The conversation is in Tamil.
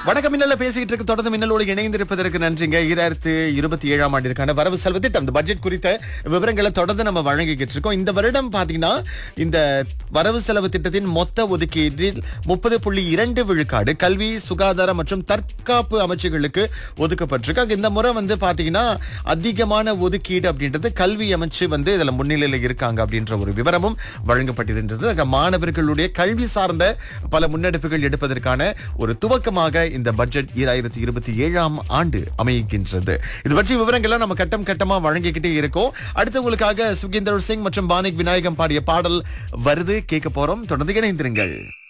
வணக்கம் மின்னல்ல பேசிக்கிட்டு இருக்க தொடர்ந்து மின்னலோடு இணைந்திருப்பதற்கு நன்றிங்க ஈராயிரத்து இருபத்தி ஏழாம் ஆண்டிற்கான வரவு செலவு திட்டம் இந்த பட்ஜெட் குறித்த விவரங்களை தொடர்ந்து நம்ம வழங்கிக்கிட்டு இருக்கோம் இந்த வருடம் பாத்தீங்கன்னா இந்த வரவு செலவு திட்டத்தின் மொத்த ஒதுக்கீட்டில் முப்பது புள்ளி இரண்டு விழுக்காடு கல்வி சுகாதாரம் மற்றும் தற்காப்பு அமைச்சுகளுக்கு ஒதுக்கப்பட்டிருக்கு அங்க இந்த முறை வந்து பாத்தீங்கன்னா அதிகமான ஒதுக்கீடு அப்படின்றது கல்வி அமைச்சு வந்து இதுல முன்னிலையில இருக்காங்க அப்படின்ற ஒரு விவரமும் வழங்கப்பட்டிருந்தது அங்க மாணவர்களுடைய கல்வி சார்ந்த பல முன்னெடுப்புகள் எடுப்பதற்கான ஒரு துவக்கமாக இந்த பட்ஜெட் ஈராயிரத்தி இருபத்தி ஏழாம் ஆண்டு அமைகின்றது இது பற்றி விவரங்கள்லாம் நம்ம கட்டம் கட்டமா வழங்கிக்கிட்டே இருக்கோம் அடுத்து உங்களுக்காக சுகேந்தர் சிங் மற்றும் பானிக் விநாயகம் பாடிய பாடல் வருது கேட்க போறோம் தொடர்ந்து இணைந்திருங்கள்